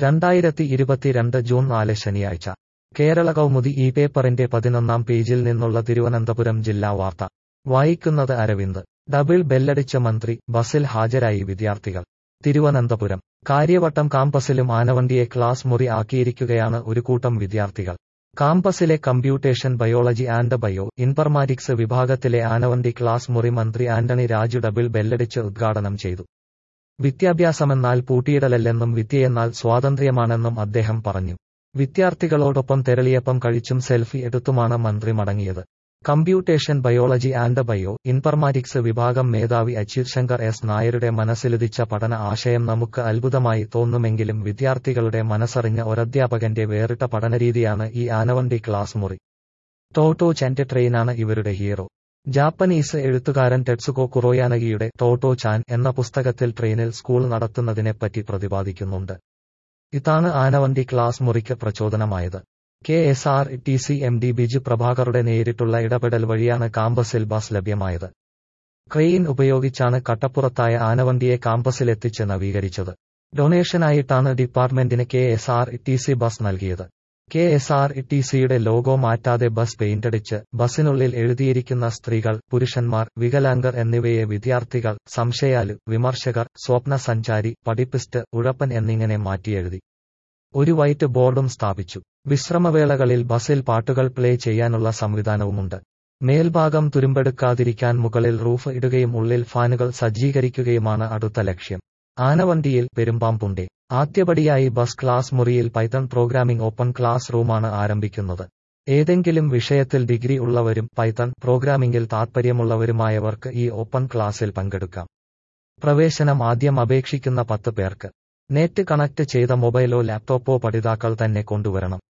രണ്ടായിരത്തി ഇരുപത്തിരണ്ട് ജൂൺ നാല് ശനിയാഴ്ച കേരള കൗമുദി ഈ പേപ്പറിന്റെ പതിനൊന്നാം പേജിൽ നിന്നുള്ള തിരുവനന്തപുരം ജില്ലാ വാർത്ത വായിക്കുന്നത് അരവിന്ദ് ഡബിൾ ബെല്ലടിച്ച മന്ത്രി ബസിൽ ഹാജരായി വിദ്യാർത്ഥികൾ തിരുവനന്തപുരം കാര്യവട്ടം കാമ്പസിലും ആനവണ്ടിയെ ക്ലാസ് മുറി ആക്കിയിരിക്കുകയാണ് ഒരു കൂട്ടം വിദ്യാർത്ഥികൾ കാമ്പസിലെ computation biology and bioinformatics വിഭാഗത്തിലെ ആനവണ്ടി ക്ലാസ് മുറി മന്ത്രി ആന്റണി രാജു ഡബിൾ ബെല്ലടിച്ച് ഉദ്ഘാടനം ചെയ്തു വിദ്യാഭ്യാസമെന്നാൽ പൂട്ടിയിടലല്ലെന്നും വിദ്യയെന്നാൽ സ്വാതന്ത്ര്യമാണെന്നും അദ്ദേഹം പറഞ്ഞു വിദ്യാർത്ഥികളോടൊപ്പം തെരളിയപ്പം കഴിച്ചും സെൽഫി എടുത്തുമാണ് മന്ത്രി മടങ്ങിയത് computation biology and bioinformatics വിഭാഗം മേധാവി അച്യുത് ശങ്കർ എസ് നായരുടെ മനസ്സിലുദിച്ച പഠന ആശയം നമുക്ക് അത്ഭുതമായി തോന്നുമെങ്കിലും വിദ്യാർത്ഥികളുടെ മനസ്സറിഞ്ഞ ഒരധ്യാപകന്റെ വേറിട്ട പഠനരീതിയാണ് ഈ ആനവണ്ടി ക്ലാസ് മുറി ടോട്ടോ ചാൻറ്റ് ട്രെയിനാണ് ഇവരുടെ ഹീറോ ജാപ്പനീസ് എഴുത്തുകാരൻ ടെറ്റ്സുകോ കുറോയാനഗിയുടെ ടോട്ടോ ചാൻ എന്ന പുസ്തകത്തിൽ ട്രെയിനിൽ സ്കൂൾ നടത്തുന്നതിനെപ്പറ്റി പ്രതിപാദിക്കുന്നുണ്ട് ഇതാണ് ആനവണ്ടി ക്ലാസ് മുറിക്ക് പ്രചോദനമായത് K S R T C M D Biju പ്രഭാകറുടെ നേരിട്ടുള്ള ഇടപെടൽ വഴിയാണ് കാമ്പസിൽ ബസ് ലഭ്യമായത് ക്രെയിൻ ഉപയോഗിച്ചാണ് കട്ടപ്പുറത്തായ ആനവണ്ടിയെ കാമ്പസിലെത്തിച്ച് നവീകരിച്ചത് ഡൊണേഷനായിട്ടാണ് ഡിപ്പാർട്ട്മെന്റിന് K S R T C bus നൽകിയത് കെ എസ് ആർ ടി സിയുടെ ലോഗോ മാറ്റാതെ ബസ് പെയിന്റടിച്ച് ബസിനുള്ളിൽ എഴുതിയിരിക്കുന്ന സ്ത്രീകൾ പുരുഷന്മാർ വികലാംഗർ എന്നിവയെ വിദ്യാർത്ഥികൾ സംശയാലു വിമർശകർ സ്വപ്ന സഞ്ചാരി പഠിപ്പിസ്റ്റ് ഉഴപ്പൻ എന്നിങ്ങനെ മാറ്റിയെഴുതി ഒരു വൈറ്റ് ബോർഡും സ്ഥാപിച്ചു വിശ്രമവേളകളിൽ ബസിൽ പാട്ടുകൾ പ്ലേ ചെയ്യാനുള്ള സംവിധാനവുമുണ്ട് മേൽഭാഗം തുരുമ്പെടുക്കാതിരിക്കാൻ മുകളിൽ റൂഫ് ഇടുകയും ഉള്ളിൽ ഫാനുകൾ സജ്ജീകരിക്കുകയുമാണ് അടുത്ത ലക്ഷ്യം ആനവണ്ടിയിൽ പെരുമ്പാമ്പുണ്ടേ ആദ്യപടിയായി ബസ് ക്ലാസ് മുറിയിൽ പൈത്തൺ പ്രോഗ്രാമിംഗ് ഓപ്പൺ ക്ലാസ് റൂമാണ് ആരംഭിക്കുന്നത് ഏതെങ്കിലും വിഷയത്തിൽ ഡിഗ്രി ഉള്ളവരും പൈത്തൺ പ്രോഗ്രാമിംഗിൽ താൽപ്പര്യമുള്ളവരുമായവർക്ക് ഈ ഓപ്പൺ ക്ലാസ്സിൽ പങ്കെടുക്കാം പ്രവേശനം ആദ്യം അപേക്ഷിക്കുന്ന പത്ത് പേർക്ക് നെറ്റ് കണക്ട് ചെയ്ത മൊബൈലോ ലാപ്ടോപ്പോ പഠിതാക്കൾ തന്നെ കൊണ്ടുവരണം